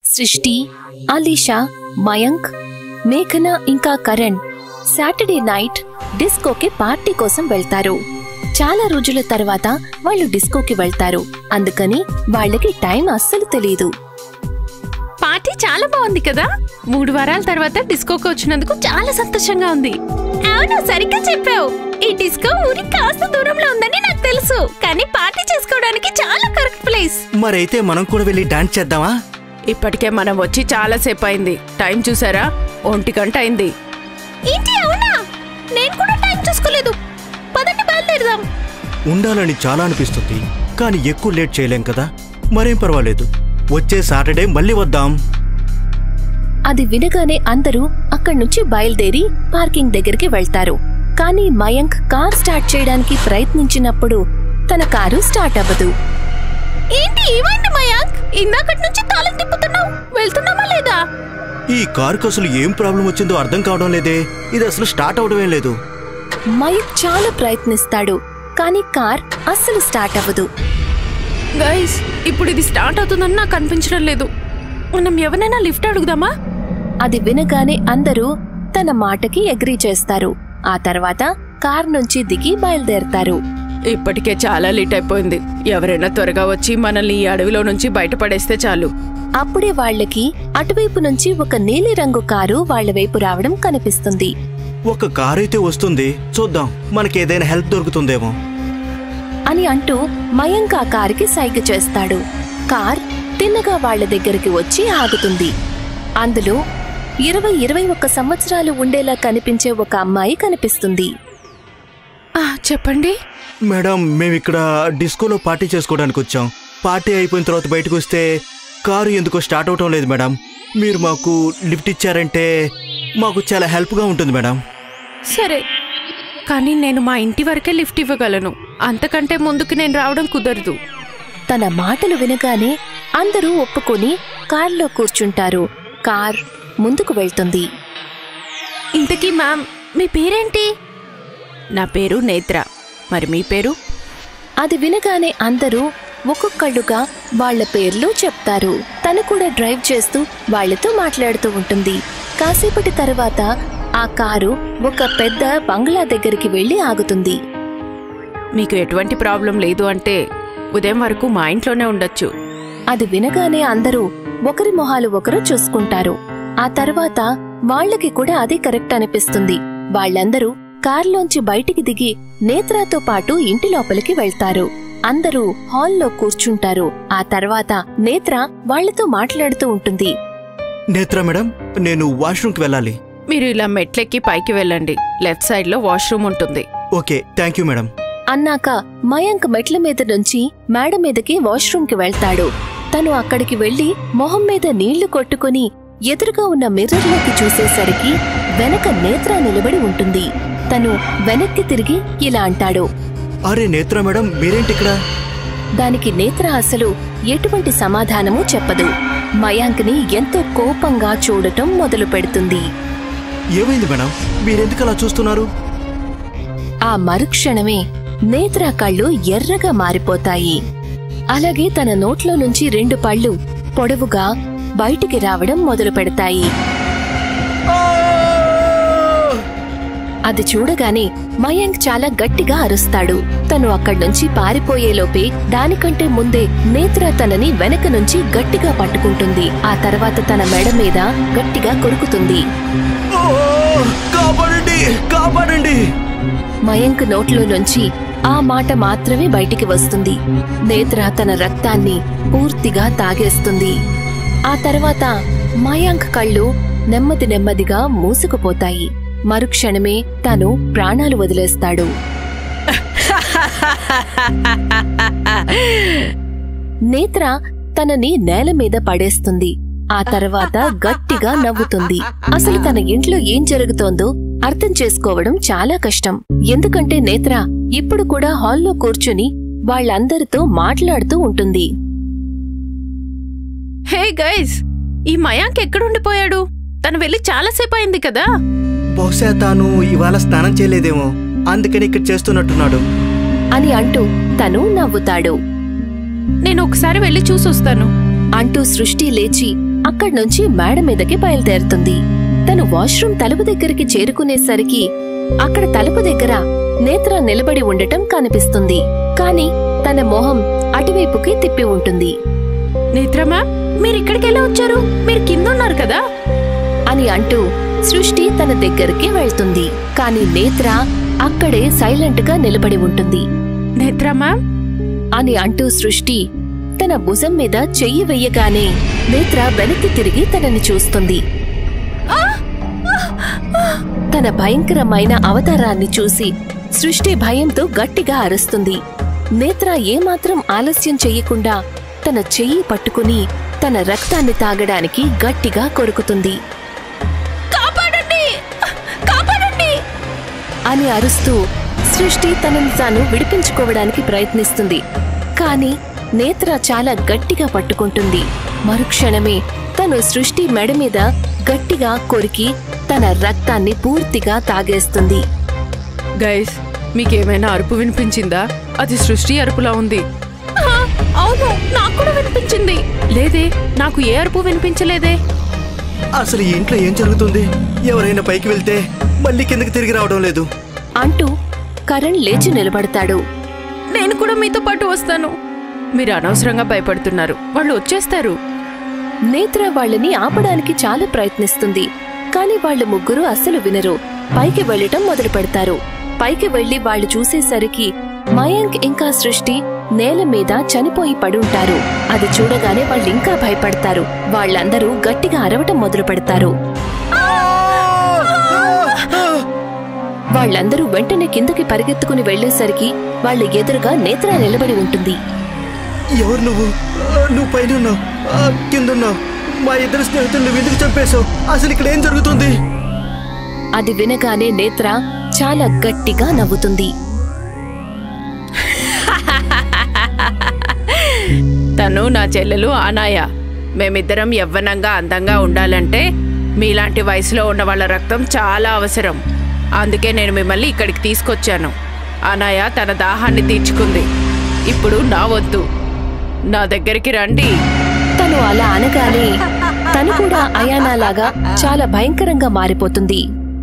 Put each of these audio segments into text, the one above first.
సృష్టి అలీషా మయాంక్ మేఘన ఇంకా కరణ్ సాటర్డే నైట్ డిస్కోకి పార్టీ కోసం వెళ్తారు చాలా రోజుల తర్వాత వాళ్ళు డిస్కోకి వెళ్తారు అందుకని వాళ్ళకి టైం అస్సలు తెలియదు పార్టీ చాలా బాగుంది కదా మూడు వారాల తర్వాత డిస్కోకి వచ్చినందుకు చాలా సంతోషంగా ఉంది అవును సరిగ్గా చెప్పావు ఈ డిస్కో ఊరి కాస్త దూరంలో ఉందని నాకు తెలుసు కానీ పార్టీ చేసుకోవడానికి చాలా కరెక్ట్ ప్లేస్ మరైతే మనం కూడా వెళ్ళి డాన్స్ చేద్దామా ఇప్పటికే మనం వచ్చి చాలా సేపు అయింది టైం చూసారా ఒంటి గంట అయింది ఏంటి అవునా నేను కూడా టైం చూసుకోలేదు పదండి బయలుదేరదాం ఉండాలని చాలా అనిపిస్తుంది కానీ ఎక్కువ లేట్ చేయలేం కదా మరేం పర్వాలేదు వచ్చే సాటర్డే మళ్ళీ వద్దాం అది వినగానే అందరూ అక్కడి నుంచి బయలుదేరి పార్కింగ్ దగ్గరికి వెళ్తారు కానీ మయాంక్ కార్ స్టార్ట్ చేయడానికి ప్రయత్నించినప్పుడు తన కారు స్టార్ట్ అవ్వదు ఏంటి ఏమైంది మయాంక్ ఇందాకటి నుంచి తాళం తిప్పుతున్నావు వెళ్తున్నామా లేదా ఈ కారుకు అసలు ఏం ప్రాబ్లం వచ్చిందో అర్థం కావడం లేదే ఇది అసలు స్టార్ట్ అవడమేం లేదు మయాంక్ చాలా ప్రయత్నిస్తాడు కానీ కార్ అస్సలు స్టార్ట్ అవ్వదు గైస్ ఇప్పుడు ఇది స్టార్ట్ అవుతుందని నాకు అనిపించడం లేదు మనం ఎవరైనా లిఫ్ట్ అడుగుదామా అది వినగానే అందరూ తన మాటకి అగ్రీ చేస్తారు ఆ తర్వాత కార్ నుంచి దిగి బయలుదేరతారు ఇప్పటికే చాలా లేట్ అయిపోయింది ఎవరైనా త్వరగా వచ్చి మనల్ని ఈ అడవిలో నుంచి బయటపడేస్తే చాలు అప్పుడే వాళ్ళకి అటువైపు నుంచి ఒక నీలిరంగు కారు వాళ్ళ వైపు రావడం కనిపిస్తుంది ఒక కారు అయితే వస్తుంది చూద్దాం మనకి ఏదైనా హెల్ప్ దొరుకుతుందేమో అని అంటూ మయాంక్ ఆ కారుకి సైగ చేస్తాడు కార్ తిన్నగా వాళ్ళ దగ్గరికి వచ్చి ఆగుతుంది అందులో ఇరవై ఇరవై ఒక్క సంవత్సరాలు ఉండేలా కనిపించే ఒక అమ్మాయి కనిపిస్తుంది ఆ, చెప్పండి మేడం మేము ఇక్కడ డిస్కోలో పార్టీ చేసుకోవడానికి వచ్చాం పార్టీ అయిపోయిన తర్వాత బయటకు వస్తే కారు ఎందుకో స్టార్ట్ అవటం లేదు మేడం మీరు మాకు లిఫ్ట్ ఇచ్చారంటే మాకు చాలా హెల్ప్గా ఉంటుంది మేడం సరే కానీ నేను మా ఇంటి వరకే లిఫ్ట్ ఇవ్వగలను అంతకంటే ముందుకు నేను రావడం కుదరదు తన మాటలు వినగానే అందరూ ఒప్పుకొని కార్లో కూర్చుంటారు కార్ ముందుకు వెళ్తుంది ఇంతకీ మ్యామ్ మీ పేరేంటి నా పేరు నేత్ర మరి మీ పేరు అది వినగానే అందరూ ఒక్కొక్కళ్ళుగా వాళ్ళ పేర్లు చెప్తారు తను కూడా డ్రైవ్ చేస్తూ వాళ్ళతో మాట్లాడుతూ ఉంటుంది కాసేపటి తర్వాత ఆ కారు ఒక పెద్ద బంగ్లా దగ్గరికి వెళ్లి ఆగుతుంది మీకు ఎటువంటి ప్రాబ్లం లేదు అంటే ఉదయం వరకు మా ఇంట్లోనే ఉండొచ్చు అది వినగానే అందరూ ఒకరి మొహాలు ఒకరు చూసుకుంటారు ఆ తర్వాత వాళ్ళకి కూడా అదే కరెక్ట్ అనిపిస్తుంది వాళ్ళందరూ కార్లోంచి బయటికి దిగి నేత్రాతో పాటు ఇంటి లోపలికి వెళ్తారు అందరూ హాల్లో కూర్చుంటారు ఆ తర్వాత నేత్ర వాళ్ళతో మాట్లాడుతూ ఉంటుంది నేత్ర మేడం నేను వాష్రూమ్కి వెళ్ళాలి మీరు ఇలా మెట్లెక్కి పైకి వెళ్ళండి లెఫ్ట్ సైడ్ లో వాష్రూమ్ ఉంటుంది ఓకే థ్యాంక్ యూ మేడం అన్నాక మయాంక్ మెట్ల మీద నుంచి మేడ మీదకి వాష్రూమ్కి వెళ్తాడు తను అక్కడికి వెళ్లి మొహం మీద నీళ్లు కొట్టుకుని ఎదురుగా ఉన్న మిర్రర్లోకి చూసేసరికి వెనక నేత్ర నిలబడి ఉంటుంది తను వెనక్కి తిరిగి ఇలా అంటాడు అరే నేత్ర మేడం మీరేంటి ఇక్కడ దానికి నేత్ర అసలు ఎటువంటి సమాధానమూ చెప్పదు మయాంక్ని ఎంతో కోపంగా చూడటం మొదలు పెడుతుంది ఏమైంది మేడం మీరెందుకు అలా చూస్తున్నారు ఆ మరుక్షణమే నేత్ర కళ్ళు ఎర్రగా మారిపోతాయి అలాగే తన నోట్లో నుంచి రెండు పళ్ళు పొడవుగా బయటికి రావడం మొదలు పెడతాయి అది చూడగానే మయాంక్ చాలా గట్టిగా అరుస్తాడు తను అక్కడి నుంచి పారిపోయేలోపే దానికంటే ముందే నేత్ర తనని వెనక నుంచి గట్టిగా పట్టుకుంటుంది ఆ తర్వాత తన మెడ మీద గట్టిగా కొరుకుతుంది ఓ, కాపాడండి కాపాడండి మయంక్ నోట్లో నుంచి ఆ మాట మాత్రమే బయటికి వస్తుంది నేత్ర తన రక్తాన్ని పూర్తిగా తాగేస్తుంది ఆ తర్వాత మయాంక్ కళ్ళు నెమ్మది నెమ్మదిగా మూసుకుపోతాయి మరుక్షణమే తను ప్రాణాలు వదిలేస్తాడు నేత్ర తనని నేల మీద పడేస్తుంది ఆ తర్వాత గట్టిగా నవ్వుతుంది అసలు తన ఇంట్లో ఏం జరుగుతోందో అర్థం చేసుకోవడం చాలా కష్టం ఎందుకంటే నేత్ర ఇప్పుడు కూడా హాల్లో కూర్చుని వాళ్ళందరితో మాట్లాడుతూ ఉంటుంది హే గైస్ ఈ మయాంక్ ఎక్కడుండిపోయాడు తను వెళ్ళి చాలాసేపు అయింది కదా బహుశా తాను ఇవాళ స్నానం చేయలేదేమో అందుకని ఇక్కడ చేస్తున్నట్టున్నాడు అని అంటూ తను నవ్వుతాడు నేను ఒకసారి వెళ్ళి చూసొస్తాను అంటూ సృష్టి లేచి అక్కడి నుంచి మేడ మీదకి బయలుదేరుతుంది తను వాష్రూమ్ తలుపు దగ్గరికి చేరుకునేసరికి అక్కడ తలుపు దగ్గర నేత్ర నిలబడి ఉండటం కనిపిస్తుంది కాని తన మొహం అటువైపుకి తిప్పి ఉంటుంది నేత్రమా మీరు ఇక్కడికి ఎలా వచ్చారు మీరు కింద ఉన్నారు కదా అని అంటూ సృష్టి తన దగ్గరికి వెళ్తుంది కాని నేత్ర అక్కడే సైలెంట్ గా నిలబడి ఉంటుంది నేత్రమా అని అంటూ సృష్టి తన భుజం మీద చెయ్యి వెయ్యగానే నేత్ర వెనక్కి తిరిగి తనని చూస్తుంది తన భయంకరమైన అవతారాన్ని చూసి సృష్టి భయంతో గట్టిగా అరుస్తుంది నేత్ర ఏమాత్రం ఆలస్యం చెయ్యకుండా తన చెయ్యి పట్టుకుని తన రక్తాన్ని తాగడానికి గట్టిగా కొరుకుతుంది కాపాడండి కాపాడండి అని అరుస్తూ సృష్టి తనని తాను విడిపించుకోవడానికి ప్రయత్నిస్తుంది కాని నేత్ర చాలా గట్టిగా పట్టుకుంటుంది మరుక్షణమే తను సృష్టి మెడ మీద గట్టిగా కొరికి తన రక్తాన్ని పూర్తిగా తాగేస్తుంది గైస్ మీకేమైనా అరుపు వినిపించిందా అది సృష్టి అరుపులా ఉంది ఆ, అవును నాకు కూడా వినిపించింది లేదే నాకు ఏ అరుపు వినిపించలేదే అసలు ఈ ఇంట్లో ఏం జరుగుతుంది ఎవరైనా పైకి వెళ్తే మళ్ళీ కిందకి తిరిగి రావడం లేదు అంటూ కరణ్ లేచి నిలబడతాడు నేను కూడా మీతో పాటు వస్తాను మీరు అనవసరంగా భయపడుతున్నారు వాళ్ళు వచ్చేస్తారు నేత్ర వాళ్ళని ఆపడానికి చాలా ప్రయత్నిస్తుంది కాని వాళ్ళు ముగ్గురు అస్సలు వినరు పైకి వెళ్ళటం మొదలు పెడతారు పైకి వెళ్లి వాళ్ళు చూసేసరికి మయాంక్ ఇంకా సృష్టి నేల మీద చనిపోయి పడుంటారు అది చూడగానే వాళ్ళు ఇంకా భయపడతారు వాళ్ళందరూ గట్టిగా అరవటం మొదలు పెడతారు వాళ్ళందరూ వెంటనే కిందకి పరిగెత్తుకుని వెళ్లేసరికి వాళ్ళ ఎదురుగా నేత్ర నిలబడి ఉంటుంది ఎవరు నువ్వు ఆ, నువ్వు పైన ఉన్నావు ఆ, కింద ఉన్నావు మా ఇద్దరు స్నేహితులు నువ్వు ఎందుకు చంపేశావు అసలు ఇక్కడ ఏం జరుగుతుంది అది వినగానే నేత్ర చాలా గట్టిగా నవ్వుతుంది తను నా చెల్లెలు ఆనాయ మేమిద్దరం యవ్వనంగా అందంగా ఉండాలంటే మీలాంటి వయసులో ఉన్న వాళ్ళ రక్తం చాలా అవసరం అందుకే నేను మిమ్మల్ని ఇక్కడికి తీసుకొచ్చాను అనాయ తన దాహాన్ని తీర్చుకుంది ఇప్పుడు నా వద్దు నా దగ్గరికి రండి తను అలా అనగానే తను కూడా అయానాలాగా చాలా భయంకరంగా మారిపోతుంది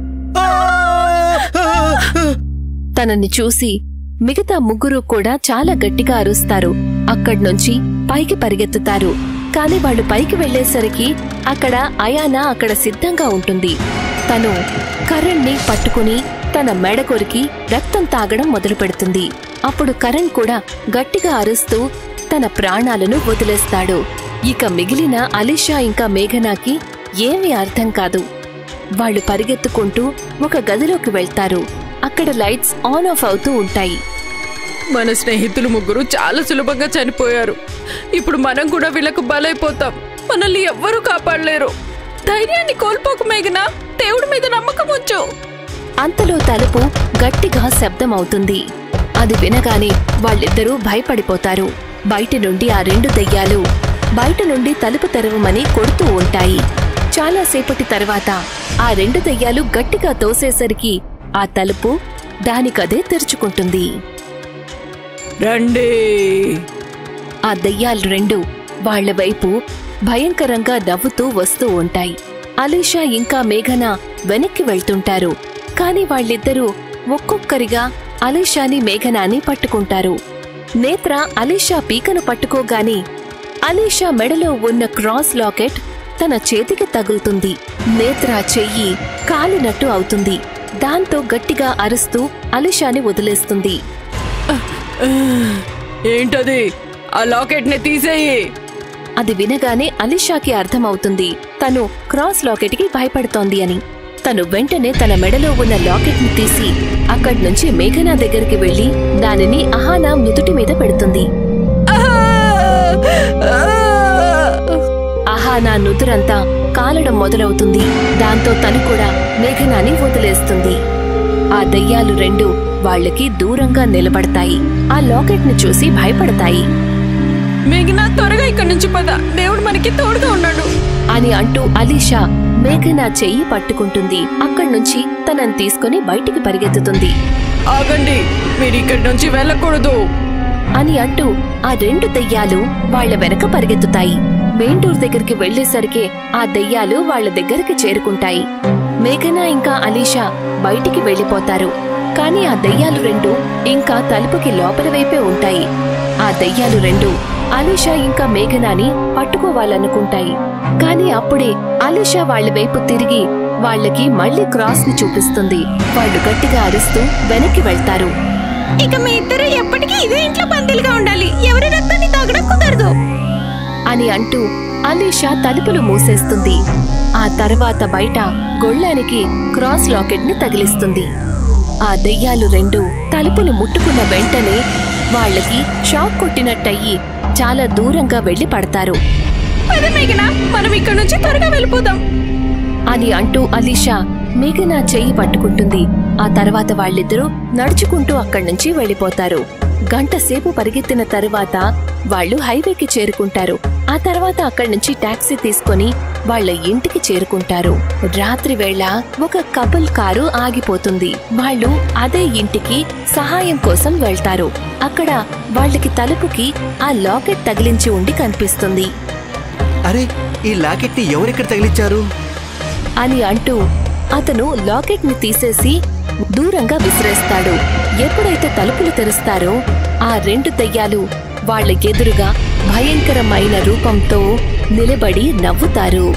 తనని చూసి మిగతా ముగ్గురు కూడా చాలా గట్టిగా అరుస్తారు అక్కడ్నుంచి పైకి పరిగెత్తుతారు కాని వాళ్ళు పైకి వెళ్లేసరికి అక్కడ అయానా అక్కడ సిద్ధంగా ఉంటుంది తను కరణ్ ని పట్టుకుని తన మెడ కొరికి రక్తం తాగడం మొదలు పెడుతుంది అప్పుడు కరణ్ కూడా గట్టిగా అరుస్తూ తన ప్రాణాలను వదిలేస్తాడు ఇక మిగిలిన అలీషా ఇంకా మేఘనాకి ఏమీ అర్థం కాదు వాళ్ళు పరిగెత్తుకుంటూ ఒక గదిలోకి వెళ్తారు అక్కడ లైట్స్ ఆన్ ఆఫ్ అవుతూ ఉంటాయి మన స్నేహితులు ముగ్గురు చాలా సులభంగా చనిపోయారు ఇప్పుడు మనం కూడా వీళ్ళకు బలైపోతాం మనల్ని ఎవ్వరూ కాపాడలేరు ధైర్యాన్ని కోల్పోకు మేఘనా దేవుడి మీద నమ్మకం ఉంచు అంతలో తలుపు గట్టిగా శబ్దమవుతుంది అది వినగానే వాళ్ళిద్దరూ భయపడిపోతారు బయటి నుండి ఆ రెండు దెయ్యాలు బయట నుండి తలుపు తెరవమని కొడుతూ ఉంటాయి చాలాసేపటి తర్వాత ఆ రెండు దెయ్యాలు గట్టిగా తోసేసరికి ఆ తలుపు దానికదే తెరుచుకుంటుంది రండి ఆ దెయ్యాలు రెండు వాళ్ళ వైపు భయంకరంగా నవ్వుతూ వస్తూ ఉంటాయి అలీషా ఇంకా మేఘన వెనక్కి వెళ్తుంటారు కాని వాళ్ళిద్దరూ ఒక్కొక్కరిగా అలీషాని మేఘనాని పట్టుకుంటారు నేత్ర అలీషా పీకను పట్టుకోగాని అలీషా మెడలో ఉన్న క్రాస్ లాకెట్ తన చేతికి తగులుతుంది నేత్ర చెయ్యి కాలినట్టు అవుతుంది దాంతో గట్టిగా అరుస్తూ అలీషాని వదిలేస్తుంది ఏంటది ఆ లాకెట్ ని తీసేయి అది వినగానే అలీషాకి అర్థమవుతుంది తను క్రాస్ లాకెట్కి భయపడుతోంది అని తను వెంటనే తన మెడలో ఉన్న లాకెట్ ని తీసి అక్కడి నుంచి మేఘనా దగ్గరికి వెళ్లి దానిని అహానా నుదుటి మీద పెడుతుంది అహానా నుదురంతా కాలడం మొదలవుతుంది దాంతో తను కూడా మేఘనాని వదిలేస్తుంది ఆ దయ్యాలు రెండు వాళ్ళకి దూరంగా నిలబడతాయి ఆ లాకెట్ ని చూసి భయపడతాయి మేఘనా త్వరగా ఇక్కడి నుంచి పద దేవుడు మనకి తోడుగా ఉన్నాడు అని అంటూ అలీషా మేఘనా చెయ్యి పట్టుకుంటుంది అక్కడి నుంచి తనని తీసుకుని బయటికి పరిగెత్తుతుంది ఆగండి మీరు ఇక్కడి నుంచి వెళ్ళకూడదు అని అంటూ ఆ రెండు దెయ్యాలు వాళ్ళ వెనక పరిగెత్తుతాయి మెయిన్ డోర్ దగ్గరికి వెళ్లేసరికి ఆ దెయ్యాలు వాళ్ళ దగ్గరికి చేరుకుంటాయి మేఘన ఇంకా అలీషా బయటికి వెళ్లిపోతారు కాని ఆ దెయ్యాలు రెండు ఇంకా తలుపుకి లోపల వైపే ఉంటాయి ఆ దెయ్యాలు రెండు అలీషా ఇంకా మేఘనాని పట్టుకోవాలనుకుంటాయి కాని అప్పుడే అలీషా వాళ్ళ వైపు తిరిగి వాళ్ళకి మళ్ళీ క్రాస్ ని చూపిస్తుంది వాళ్ళు గట్టిగా అరుస్తూ వెనక్కి వెళ్తారు ఇక మీ ఇద్దరు ఎప్పటికీ ఇదే ఇంట్లో బందీలుగా ఉండాలి ఎవరి రక్తాన్ని తాగడం కుదరదు అని అంటూ అలీషా తలుపులు మూసేస్తుంది ఆ తర్వాత బయట గొళ్ళానికి క్రాస్ లాకెట్ ని తగిలిస్తుంది ఆ దెయ్యాలు రెండు తలుపులు ముట్టుకున్న వెంటనే వాళ్ళకి షాక్ కొట్టినట్టయి చాలా దూరంగా వెళ్లి పడతారు పద మేఘన మనం ఇక్కడ నుంచి త్వరగా వెళ్ళిపోదాం అని అంటూ అలీషా మేఘనా చెయ్యి పట్టుకుంటుంది ఆ తర్వాత వాళ్ళిద్దరూ నడుచుకుంటూ అక్కడి నుంచి వెళ్ళిపోతారు గంట సేపు పరిగెత్తిన తరువాత వాళ్ళు హైవేకి చేరుకుంటారు ఆ తర్వాత అక్కడి నుంచి టాక్సీ తీసుకొని వాళ్ళ ఇంటికి చేరుకుంటారు రాత్రి వేళ ఒక కపుల్ కారు ఆగిపోతుంది వాళ్ళు అదే ఇంటికి సహాయం కోసం వెళ్తారు అక్కడ వాళ్ళకి తలుపుకి ఆ లాకెట్ తగిలించి ఉండి కనిపిస్తుంది అరే ఈ లాకెట్ ని ఎవరెక్కడ తగిలించారు అని అంటూ అతను లాకెట్ ని తీసేసి దూరంగా విసిరేస్తాడు ఎప్పుడైతే తలుపులు తెరుస్తారో ఆ రెండు దయ్యాలు వాళ్ళ ఎదురుగా భయంకరమైన రూపంతో నిలబడి నవ్వుతారు